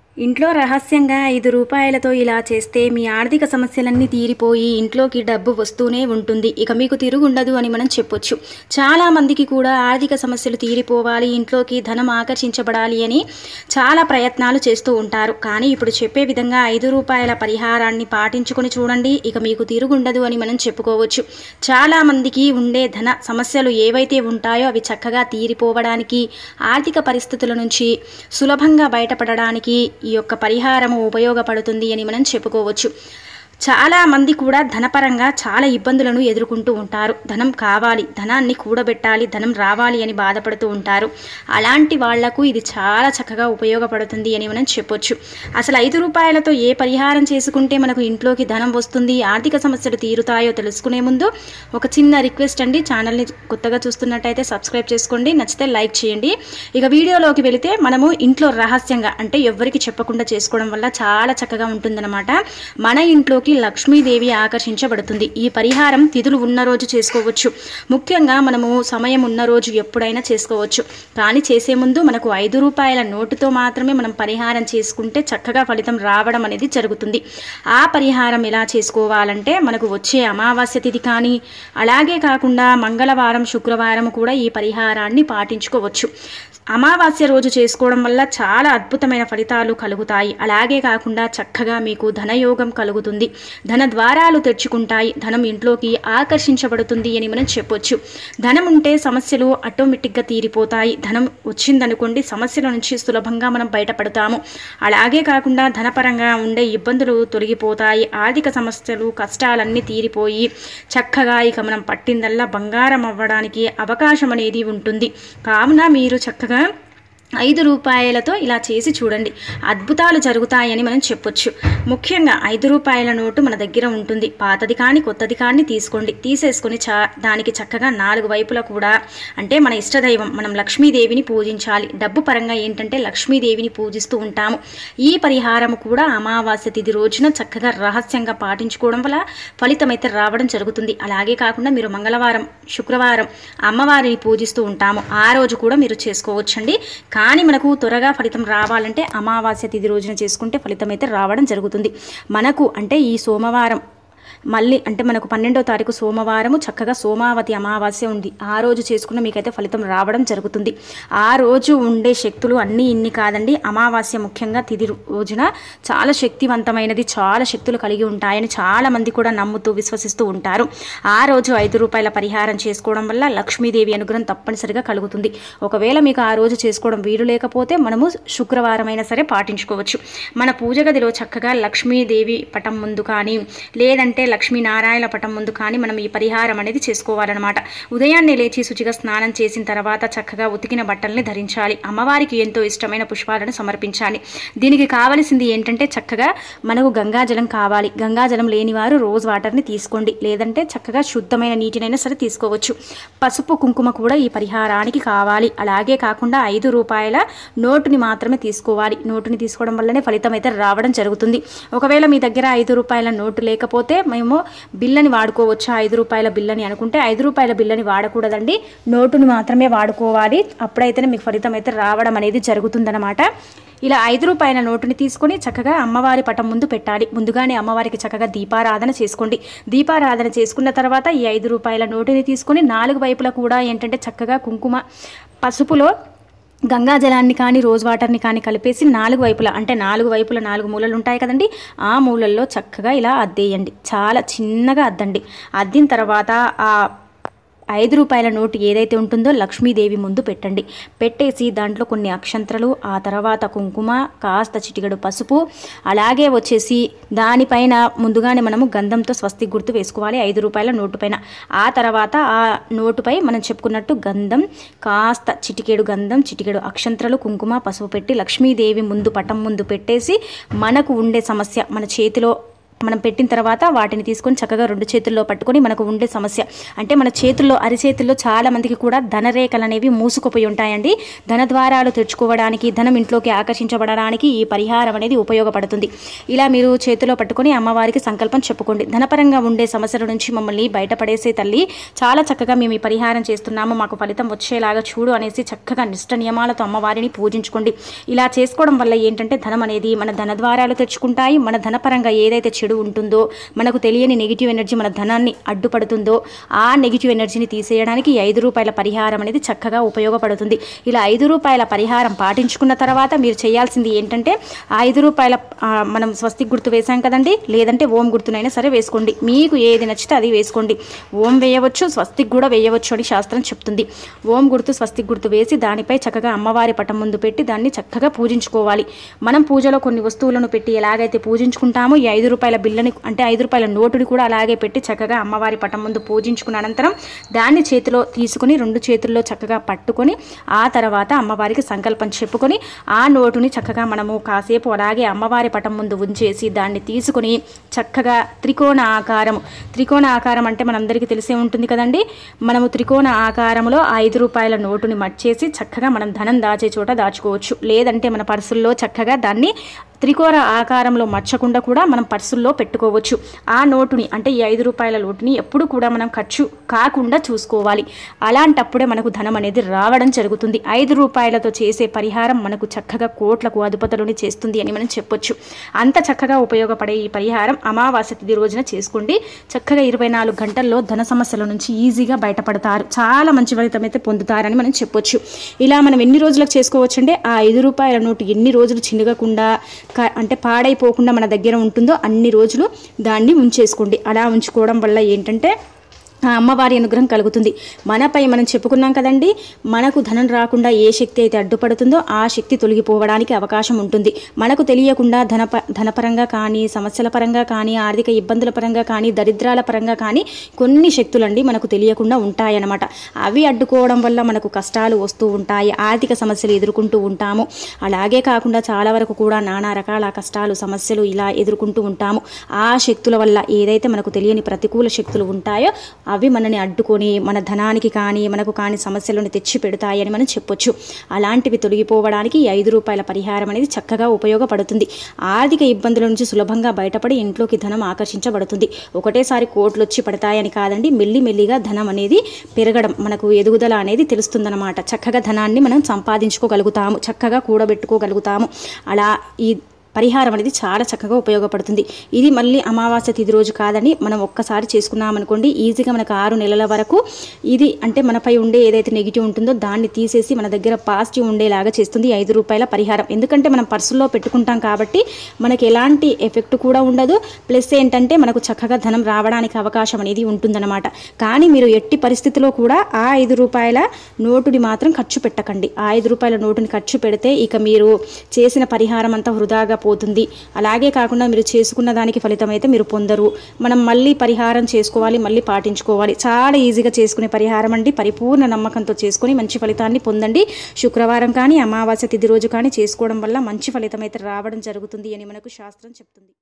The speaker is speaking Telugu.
ఇంట్లో రహస్యంగా ఐదు రూపాయలతో ఇలా చేస్తే మీ ఆర్థిక సమస్యలన్నీ తీరిపోయి ఇంట్లోకి డబ్బు వస్తూనే ఉంటుంది ఇక మీకు తిరుగుండదు అని మనం చెప్పొచ్చు చాలా మందికి కూడా ఆర్థిక సమస్యలు తీరిపోవాలి ఇంట్లోకి ధనం ఆకర్షించబడాలి అని చాలా ప్రయత్నాలు చేస్తూ ఉంటారు కానీ ఇప్పుడు చెప్పే విధంగా ఐదు రూపాయల పరిహారాన్ని పాటించుకొని చూడండి ఇక మీకు తిరుగుండదు అని మనం చెప్పుకోవచ్చు చాలా మందికి ఉండే ధన సమస్యలు ఏవైతే ఉంటాయో అవి చక్కగా తీరిపోవడానికి ఆర్థిక పరిస్థితుల నుంచి సులభంగా బయటపడడానికి ఈ యొక్క పరిహారము ఉపయోగపడుతుంది అని మనం చెప్పుకోవచ్చు చాలా మంది కూడా ధనపరంగా చాలా ఇబ్బందులను ఎదుర్కొంటూ ఉంటారు ధనం కావాలి ధనాన్ని కూడబెట్టాలి ధనం రావాలి అని బాధపడుతూ ఉంటారు అలాంటి వాళ్లకు ఇది చాలా చక్కగా ఉపయోగపడుతుంది అని మనం చెప్పొచ్చు అసలు ఐదు రూపాయలతో ఏ పరిహారం చేసుకుంటే మనకు ఇంట్లోకి ధనం వస్తుంది ఆర్థిక సమస్యలు తీరుతాయో తెలుసుకునే ముందు ఒక చిన్న రిక్వెస్ట్ అండి ఛానల్ని కొత్తగా చూస్తున్నట్టయితే సబ్స్క్రైబ్ చేసుకోండి నచ్చితే లైక్ చేయండి ఇక వీడియోలోకి వెళితే మనము ఇంట్లో రహస్యంగా అంటే ఎవ్వరికి చెప్పకుండా చేసుకోవడం వల్ల చాలా చక్కగా ఉంటుందన్నమాట మన ఇంట్లోకి లక్ష్మీదేవి ఆకర్షించబడుతుంది ఈ పరిహారం తిథులు ఉన్న రోజు చేసుకోవచ్చు ముఖ్యంగా మనము సమయం ఉన్న రోజు ఎప్పుడైనా చేసుకోవచ్చు కానీ చేసే ముందు మనకు ఐదు రూపాయల నోటుతో మాత్రమే మనం పరిహారం చేసుకుంటే చక్కగా ఫలితం రావడం అనేది జరుగుతుంది ఆ పరిహారం ఎలా చేసుకోవాలంటే మనకు వచ్చే అమావాస్య తిథి కానీ అలాగే కాకుండా మంగళవారం శుక్రవారం కూడా ఈ పరిహారాన్ని పాటించుకోవచ్చు అమావాస్య రోజు చేసుకోవడం వల్ల చాలా అద్భుతమైన ఫలితాలు కలుగుతాయి అలాగే కాకుండా చక్కగా మీకు ధనయోగం కలుగుతుంది ధన ద్వారాలు తెచ్చుకుంటాయి ధనం ఇంట్లోకి ఆకర్షించబడుతుంది అని మనం చెప్పొచ్చు ధనం ఉంటే సమస్యలు ఆటోమేటిక్గా తీరిపోతాయి ధనం వచ్చిందనుకోండి సమస్యల నుంచి సులభంగా మనం బయటపడతాము అలాగే కాకుండా ధనపరంగా ఉండే ఇబ్బందులు తొలగిపోతాయి ఆర్థిక సమస్యలు కష్టాలన్నీ తీరిపోయి చక్కగా ఇక మనం పట్టిందల్లా బంగారం అవ్వడానికి అవకాశం అనేది ఉంటుంది కావున మీరు చక్కగా ఐదు రూపాయలతో ఇలా చేసి చూడండి అద్భుతాలు జరుగుతాయని మనం చెప్పొచ్చు ముఖ్యంగా ఐదు రూపాయల నోటు మన దగ్గర ఉంటుంది పాతది కానీ కొత్తది కానీ తీసుకోండి తీసేసుకొని చా దానికి చక్కగా నాలుగు వైపులా కూడా అంటే మన ఇష్టదైవం మనం లక్ష్మీదేవిని పూజించాలి డబ్బు పరంగా ఏంటంటే లక్ష్మీదేవిని పూజిస్తూ ఉంటాము ఈ పరిహారం కూడా అమావాస్య తిథి రోజున చక్కగా రహస్యంగా పాటించుకోవడం వల్ల ఫలితం అయితే రావడం జరుగుతుంది అలాగే కాకుండా మీరు మంగళవారం శుక్రవారం అమ్మవారిని పూజిస్తూ ఉంటాము ఆ రోజు కూడా మీరు చేసుకోవచ్చండి కానీ మనకు త్వరగా ఫలితం రావాలంటే అమావాస్య తిథి రోజున చేసుకుంటే ఫలితం అయితే రావడం జరుగుతుంది మనకు అంటే ఈ సోమవారం మళ్ళీ అంటే మనకు పన్నెండో తారీఖు సోమవారము చక్కగా సోమావతి అమావాస్య ఉంది ఆ రోజు చేసుకున్న మీకైతే ఫలితం రావడం జరుగుతుంది ఆ రోజు ఉండే శక్తులు అన్నీ ఇన్ని కాదండి అమావాస్య ముఖ్యంగా తిది రోజున చాలా శక్తివంతమైనది చాలా శక్తులు కలిగి ఉంటాయని చాలా మంది కూడా నమ్ముతూ విశ్వసిస్తూ ఉంటారు ఆ రోజు ఐదు రూపాయల పరిహారం చేసుకోవడం వల్ల లక్ష్మీదేవి అనుగ్రహం తప్పనిసరిగా కలుగుతుంది ఒకవేళ మీకు ఆ రోజు చేసుకోవడం వీలు లేకపోతే మనము శుక్రవారం అయినా సరే పాటించుకోవచ్చు మన పూజ గదిలో చక్కగా లక్ష్మీదేవి పటం ముందు కానీ లేదంటే లక్ష్మీనారాయణ పటం ముందు కానీ మనం ఈ పరిహారం అనేది చేసుకోవాలన్నమాట ఉదయాన్నే లేచి శుచిగా స్నానం చేసిన తర్వాత చక్కగా ఉతికిన బట్టల్ని ధరించాలి అమ్మవారికి ఎంతో ఇష్టమైన పుష్పాలను సమర్పించాలి దీనికి కావలసింది ఏంటంటే చక్కగా మనకు గంగాజలం కావాలి గంగాజలం లేని వారు రోజ్ వాటర్ని తీసుకోండి లేదంటే చక్కగా శుద్ధమైన నీటినైనా సరే తీసుకోవచ్చు పసుపు కుంకుమ కూడా ఈ పరిహారానికి కావాలి అలాగే కాకుండా ఐదు రూపాయల నోటుని మాత్రమే తీసుకోవాలి నోటుని తీసుకోవడం వల్లనే ఫలితం అయితే రావడం జరుగుతుంది ఒకవేళ మీ దగ్గర ఐదు రూపాయల నోటు లేకపోతే మేము బిల్లని వాడుకోవచ్చా ఐదు రూపాయల బిల్లని అనుకుంటే ఐదు రూపాయల బిల్లని వాడకూడదండి నోటుని మాత్రమే వాడుకోవాలి అప్పుడైతేనే మీకు ఫలితం అయితే రావడం అనేది జరుగుతుందన్నమాట ఇలా ఐదు రూపాయల నోటుని తీసుకొని చక్కగా అమ్మవారి పటం ముందు పెట్టాలి ముందుగానే అమ్మవారికి చక్కగా దీపారాధన చేసుకోండి దీపారాధన చేసుకున్న తర్వాత ఈ ఐదు రూపాయల నోటుని తీసుకొని నాలుగు వైపులా కూడా ఏంటంటే చక్కగా కుంకుమ పసుపులో గంగాజలాన్ని కానీ రోజ్ వాటర్ని కానీ కలిపేసి నాలుగు వైపులా అంటే నాలుగు వైపుల నాలుగు మూలలు ఉంటాయి కదండి ఆ మూలల్లో చక్కగా ఇలా అద్దేయండి చాలా చిన్నగా అద్దండి అద్దిన తర్వాత ఆ ఐదు రూపాయల నోటు ఏదైతే ఉంటుందో లక్ష్మీదేవి ముందు పెట్టండి పెట్టేసి దాంట్లో కొన్ని అక్షంతలు ఆ తర్వాత కుంకుమ కాస్త చిటికెడు పసుపు అలాగే వచ్చేసి దానిపైన ముందుగానే మనము గంధంతో స్వస్తి గుర్తు వేసుకోవాలి ఐదు రూపాయల నోటు పైన ఆ తర్వాత ఆ నోటుపై మనం చెప్పుకున్నట్టు గంధం కాస్త చిటికెడు గంధం చిటికెడు అక్షంతలు కుంకుమ పసుపు పెట్టి లక్ష్మీదేవి ముందు పటం ముందు పెట్టేసి మనకు ఉండే సమస్య మన చేతిలో మనం పెట్టిన తర్వాత వాటిని తీసుకొని చక్కగా రెండు చేతుల్లో పట్టుకొని మనకు ఉండే సమస్య అంటే మన చేతుల్లో అరిచేతుల్లో చాలా మందికి కూడా ధనరేఖలు అనేవి మూసుకుపోయి ఉంటాయండి ధన ద్వారాలు తెచ్చుకోవడానికి ధనం ఇంట్లోకి ఆకర్షించబడడానికి ఈ పరిహారం అనేది ఉపయోగపడుతుంది ఇలా మీరు చేతిలో పట్టుకొని అమ్మవారికి సంకల్పం చెప్పుకోండి ధనపరంగా ఉండే సమస్యల నుంచి మమ్మల్ని బయటపడేసే తల్లి చాలా చక్కగా మేము ఈ పరిహారం చేస్తున్నాము మాకు ఫలితం వచ్చేలాగా చూడు అనేసి చక్కగా నిష్ట నియమాలతో అమ్మవారిని పూజించుకోండి ఇలా చేసుకోవడం వల్ల ఏంటంటే ధనం అనేది మన ధన ద్వారాలు తెచ్చుకుంటాయి మన ధనపరంగా ఏదైతే చెడు ఉంటుందో మనకు తెలియని నెగిటివ్ ఎనర్జీ మన ధనాన్ని అడ్డుపడుతుందో ఆ నెగిటివ్ ఎనర్జీని తీసేయడానికి ఈ ఐదు రూపాయల పరిహారం అనేది చక్కగా ఉపయోగపడుతుంది ఇలా ఐదు రూపాయల పరిహారం పాటించుకున్న తర్వాత మీరు చేయాల్సింది ఏంటంటే ఆ ఐదు రూపాయల ఆ, మనం స్వస్తిక్ గుర్తు వేసాం కదండి లేదంటే ఓం గుర్తునైనా సరే వేసుకోండి మీకు ఏది నచ్చితే అది వేసుకోండి ఓం వేయవచ్చు స్వస్తిక్ కూడా వేయవచ్చు అని శాస్త్రం చెప్తుంది ఓం గుర్తు స్వస్తిక్ గుర్తు వేసి దానిపై చక్కగా అమ్మవారి పటం ముందు పెట్టి దాన్ని చక్కగా పూజించుకోవాలి మనం పూజలో కొన్ని వస్తువులను పెట్టి ఎలాగైతే పూజించుకుంటామో ఈ ఐదు రూపాయల బిల్లని అంటే ఐదు రూపాయల నోటుని కూడా అలాగే పెట్టి చక్కగా అమ్మవారి పటం ముందు పూజించుకున్న అనంతరం దాన్ని చేతిలో తీసుకుని రెండు చేతుల్లో చక్కగా పట్టుకొని ఆ తర్వాత అమ్మవారికి సంకల్పం చెప్పుకొని ఆ నోటుని చక్కగా మనము కాసేపు అలాగే అమ్మవారి పటం ముందు ఉంచేసి దాన్ని తీసుకుని చక్కగా త్రికోణ ఆకారం త్రికోణ ఆకారం అంటే మనందరికీ తెలిసే ఉంటుంది కదండి మనము త్రికోణ ఆకారంలో ఆ ఐదు రూపాయల నోటుని మర్చేసి చక్కగా మనం ధనం దాచే చోట దాచుకోవచ్చు లేదంటే మన పర్సుల్లో చక్కగా దాన్ని త్రికోణ ఆకారంలో మర్చకుండా కూడా మనం పర్సుల్లో పెట్టుకోవచ్చు ఆ నోటుని అంటే ఈ ఐదు రూపాయల నోటుని ఎప్పుడు కూడా మనం ఖర్చు కాకుండా చూసుకోవాలి అలాంటప్పుడే మనకు ధనం అనేది రావడం జరుగుతుంది ఐదు రూపాయలతో చేసే పరిహారం మనకు చక్కగా కోట్లకు అదుపతలుని చేస్తుంది అని మనం చెప్పొచ్చు అంత చక్కగా ఉపయోగపడే ఈ పరిహారం అమావాస్య తిథి రోజున చేసుకోండి చక్కగా ఇరవై నాలుగు గంటల్లో ధన సమస్యల నుంచి ఈజీగా బయటపడతారు చాలా మంచి ఫలితం అయితే పొందుతారని మనం చెప్పొచ్చు ఇలా మనం ఎన్ని రోజులకు చేసుకోవచ్చు అంటే ఆ ఐదు రూపాయల నోటు ఎన్ని రోజులు చిన్నగకుండా క- అంటే పాడైపోకుండా మన దగ్గర ఉంటుందో అన్ని రోజులు దాన్ని ఉంచేసుకోండి అలా ఉంచుకోవడం వల్ల ఏంటంటే ఆ అమ్మవారి అనుగ్రహం కలుగుతుంది మనపై మనం చెప్పుకున్నాం కదండి మనకు ధనం రాకుండా ఏ శక్తి అయితే అడ్డుపడుతుందో ఆ శక్తి తొలగిపోవడానికి అవకాశం ఉంటుంది మనకు తెలియకుండా ధనప ధనపరంగా కానీ సమస్యల పరంగా కానీ ఆర్థిక ఇబ్బందుల పరంగా కానీ దరిద్రాల పరంగా కానీ కొన్ని శక్తులండి మనకు తెలియకుండా ఉంటాయన్నమాట అవి అడ్డుకోవడం వల్ల మనకు కష్టాలు వస్తూ ఉంటాయి ఆర్థిక సమస్యలు ఎదుర్కొంటూ ఉంటాము అలాగే కాకుండా చాలా వరకు కూడా నానా రకాల కష్టాలు సమస్యలు ఇలా ఎదుర్కొంటూ ఉంటాము ఆ శక్తుల వల్ల ఏదైతే మనకు తెలియని ప్రతికూల శక్తులు ఉంటాయో అవి మనని అడ్డుకొని మన ధనానికి కానీ మనకు కాని సమస్యలను తెచ్చి పెడతాయని మనం చెప్పొచ్చు అలాంటివి తొలగిపోవడానికి ఈ ఐదు రూపాయల పరిహారం అనేది చక్కగా ఉపయోగపడుతుంది ఆర్థిక ఇబ్బందుల నుంచి సులభంగా బయటపడి ఇంట్లోకి ధనం ఆకర్షించబడుతుంది ఒకటేసారి కోట్లు వచ్చి పడతాయని కాదండి మెల్లి మెల్లిగా ధనం అనేది పెరగడం మనకు ఎదుగుదల అనేది తెలుస్తుందన్నమాట చక్కగా ధనాన్ని మనం సంపాదించుకోగలుగుతాము చక్కగా కూడబెట్టుకోగలుగుతాము అలా ఈ పరిహారం అనేది చాలా చక్కగా ఉపయోగపడుతుంది ఇది మళ్ళీ అమావాస్య తిథి రోజు కాదని మనం ఒక్కసారి చేసుకున్నాం అనుకోండి ఈజీగా మనకు ఆరు నెలల వరకు ఇది అంటే మనపై ఉండే ఏదైతే నెగిటివ్ ఉంటుందో దాన్ని తీసేసి మన దగ్గర పాజిటివ్ ఉండేలాగా చేస్తుంది ఈ ఐదు రూపాయల పరిహారం ఎందుకంటే మనం పర్సుల్లో పెట్టుకుంటాం కాబట్టి మనకి ఎలాంటి ఎఫెక్ట్ కూడా ఉండదు ప్లస్ ఏంటంటే మనకు చక్కగా ధనం రావడానికి అవకాశం అనేది ఉంటుందన్నమాట కానీ మీరు ఎట్టి పరిస్థితిలో కూడా ఆ ఐదు రూపాయల నోటుని మాత్రం ఖర్చు పెట్టకండి ఆ ఐదు రూపాయల నోటుని ఖర్చు పెడితే ఇక మీరు చేసిన పరిహారం అంతా వృధాగా పోతుంది అలాగే కాకుండా మీరు చేసుకున్న దానికి ఫలితం అయితే మీరు పొందరు మనం మళ్ళీ పరిహారం చేసుకోవాలి మళ్ళీ పాటించుకోవాలి చాలా ఈజీగా చేసుకునే పరిహారం అండి పరిపూర్ణ నమ్మకంతో చేసుకొని మంచి ఫలితాన్ని పొందండి శుక్రవారం కానీ అమావాస్య తిథి రోజు కానీ చేసుకోవడం వల్ల మంచి ఫలితం అయితే రావడం జరుగుతుంది అని మనకు శాస్త్రం చెప్తుంది